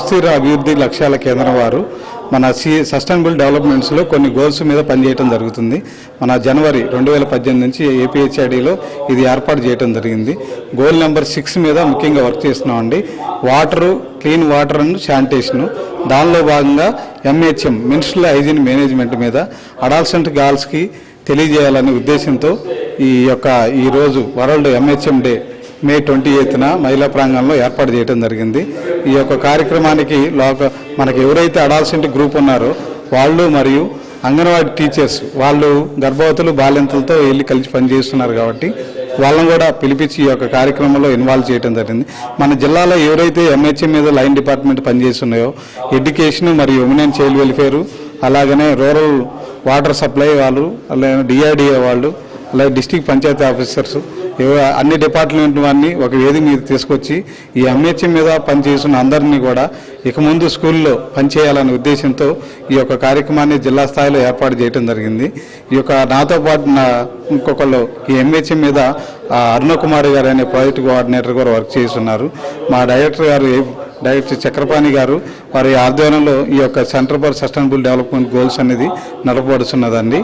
సుస్థిర అభివృద్ధి లక్ష్యాల కేంద్రం వారు మన సి సస్టైనబుల్ డెవలప్మెంట్స్లో కొన్ని గోల్స్ మీద పనిచేయడం జరుగుతుంది మన జనవరి రెండు వేల పద్దెనిమిది నుంచి ఏపీహెచ్ఐడిలో ఇది ఏర్పాటు చేయడం జరిగింది గోల్ నెంబర్ సిక్స్ మీద ముఖ్యంగా వర్క్ చేస్తున్నామండి water clean water and sanitation దానిలో భాగంగా ఎంహెచ్ఎం మినిస్ట్రల్ హైజీన్ మేనేజ్మెంట్ మీద అడాల్సెంట్ గర్ల్స్కి తెలియజేయాలనే ఉద్దేశంతో ఈ యొక్క ఈరోజు world MHM day May twenty ఎయిత్న మహిళా ప్రాంగణంలో ఏర్పాటు చేయడం జరిగింది ఈ యొక్క కార్యక్రమానికి లోక మనకి ఎవరైతే అడాల్సెంట్ గ్రూప్ ఉన్నారో వాళ్ళు మరియు అంగన్వాడీ టీచర్స్ వాళ్ళు గర్భవతులు బాలింతలతో వెళ్ళి కలిసి పనిచేస్తున్నారు కాబట్టి వాళ్ళని కూడా పిలిపించి ఈ యొక్క కార్యక్రమంలో ఇన్వాల్వ్ చేయడం జరిగింది మన జిల్లాలో ఎవరైతే ఎంహెచ్ఎం మీద లైన్ డిపార్ట్మెంట్ పనిచేస్తున్నాయో ఎడ్యుకేషన్ మరియు ఉమెన్ అండ్ చైల్డ్ వెల్ఫేర్ అలాగనే రూరల్ వాటర్ సప్లై వాళ్ళు అలాగే డిఆర్డిఏ వాళ్ళు అలాగే డిస్టిక్ పంచాయతీ ఆఫీసర్స్ ఎవ- అన్ని డిపార్ట్మెంట్ వారిని ఒక వేదిక మీద తీసుకొచ్చి ఈ ఎంహెచ్ఎం మీద పనిచేస్తున్న అందరినీ కూడా ఇక ముందు స్కూల్లో పనిచేయాలనే ఉద్దేశంతో ఈ యొక్క కార్యక్రమాన్ని జిల్లా స్థాయిలో ఏర్పాటు చేయడం జరిగింది ఈ యొక్క నాతో పాటు నా ఇంకొకళ్ళు ఈ ఎంహెచ్ఎం మీద ఆ, అరుణ కుమార్ గారు అనే ప్రాజెక్ట్ కోఆర్డినేటర్ కూడా వర్క్ చేస్తున్నారు మా డైరెక్టర్ గారు ఏ- డైరెక్టర్ చక్రపాణి గారు వారి ఆధ్వర్యంలో ఈ యొక్క centre for sustainable development goals అనేది నడపబడుతున్నదండి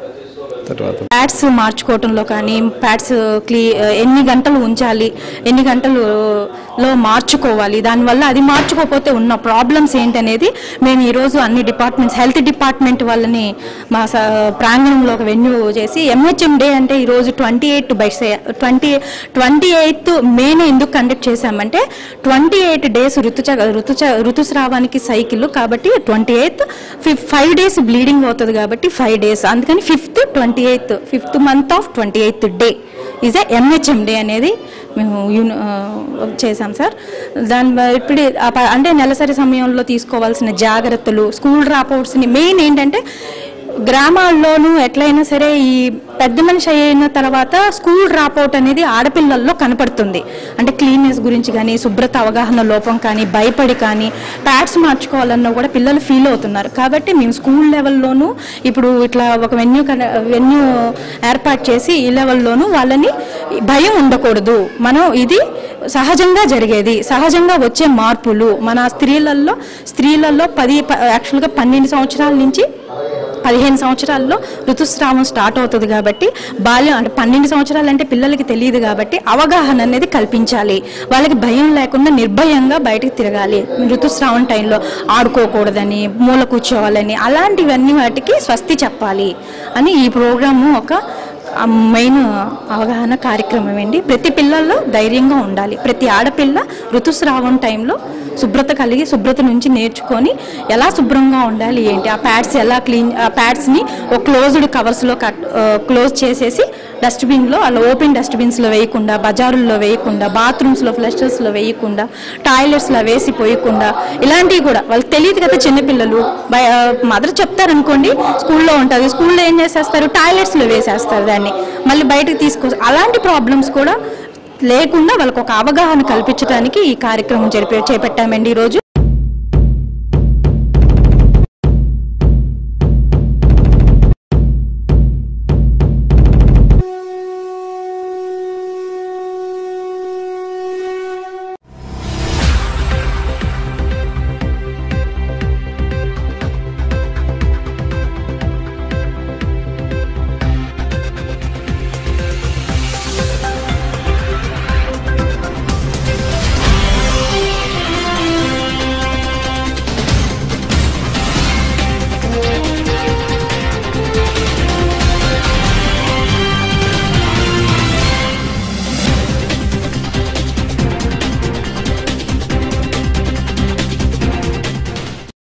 తర్వాత ప్యాడ్స్ మార్చుకోవటంలో కానీ ప్యాడ్స్ క్లీ ఎన్ని గంటలు ఉంచాలి ఎన్ని గంటలు లో మార్చుకోవాలి దానివల్ల అది మార్చుకోకపోతే ఉన్న ప్రాబ్లమ్స్ ఏంటనేది మేము ఈరోజు అన్ని డిపార్ట్మెంట్స్ హెల్త్ డిపార్ట్మెంట్ వాళ్ళని మా స- ప్రాంగణంలో ఒక వెన్యూ చేసి ఎంహెచ్ఎం డే అంటే ఈరోజు twenty eight by twenty twenty eighth మేనే ఎందుకు కండక్ట్ చేశామంటే ట్వంటీ ఎయిట్ డేస్ ఋతుచ ఋతుచ ఋతుస్రావానికి సైకిల్ కాబట్టి twenty eighth five days bleeding అవుతుంది కాబట్టి ఫైవ్ డేస్ అందుకని fifth twenty eighth fifth month of twenty eighth day is a MHM day అనేది మేము యూని ఆ, చేశాం సార్ దాని బ- ఇప్పుడు ఆ ప- అంటే నెలసరి సమయంలో తీసుకోవాల్సిన జాగ్రత్తలు స్కూల్ డ్రాప్అవుట్స్ని మెయిన్ ఏంటంటే గ్రామాల్లోనూ ఎట్లయినా సరే ఈ పెద్ద మనిషి అయిన తర్వాత స్కూల్ డ్రాప్అవుట్ అనేది ఆడపిల్లల్లో కనపడుతుంది అంటే క్లీన్నెస్ గురించి కానీ శుభ్రత అవగాహన లోపం కానీ భయపడి కానీ ప్యాడ్స్ మార్చుకోవాలన్నా కూడా పిల్లలు ఫీల్ అవుతున్నారు కాబట్టి మేము స్కూల్ లెవెల్లోనూ ఇప్పుడు ఇట్లా ఒక వెన్యూ వెన్యూ ఏర్పాటు చేసి ఈ లెవెల్లోనూ వాళ్ళని భయం ఉండకూడదు మనం ఇది సహజంగా జరిగేది సహజంగా వచ్చే మార్పులు మన స్త్రీలలో స్త్రీలలో పది ప- యాక్చువల్గా పన్నెండు సంవత్సరాల నుంచి పదిహేను సంవత్సరాల్లో ఋతుస్రావం స్టార్ట్ అవుతుంది కాబట్టి బాల్యం అంటే పన్నెండు సంవత్సరాలు అంటే పిల్లలకి తెలియదు కాబట్టి అవగాహన అనేది కల్పించాలి వాళ్ళకి భయం లేకుండా నిర్భయంగా బయటకు తిరగాలి ఋతుస్రావం టైంలో ఆడుకోకూడదని మూల కూర్చోవాలని అలాంటివన్నీ వాటికి స్వస్తి చెప్పాలి అని ఈ ప్రోగ్రాము ఒక ఆ మెయిన్ అవగాహన కార్యక్రమం అండి ప్రతి పిల్లల్లో ధైర్యంగా ఉండాలి ప్రతి ఆడపిల్ల ఋతుస్రావం టైంలో శుభ్రత కలిగి శుభ్రత నుంచి నేర్చుకొని ఎలా శుభ్రంగా ఉండాలి ఏంటి ఆ ప్యాడ్స్ ఎలా క్లీన్ ఆ ప్యాడ్స్ని ఒక క్లోజ్డ్ కవర్స్లో కట్ క్లోజ్ చేసేసి డస్ట్బిన్లో అలా ఓపెన్ డస్ట్బిన్స్లో వేయకుండా బజారుల్లో వేయకుండా బాత్రూమ్స్లో ఫ్లషర్స్లో వేయకుండా టాయిలెట్స్లో వేసి పోయకుండా ఇలాంటివి కూడా వాళ్ళకి తెలియదు కదా చిన్నపిల్లలు మదర్ చెప్తారనుకోండి స్కూల్లో ఉంటుంది స్కూల్లో ఏం చేసేస్తారు టాయిలెట్స్లో వేసేస్తారు దాన్ని మళ్ళీ బయటకు తీసుకో అలాంటి ప్రాబ్లమ్స్ కూడా లేకుండా వాళ్ళకు ఒక అవగాహన కల్పించడానికి ఈ కార్యక్రమం జరిపే చేపట్టామండి ఈరోజు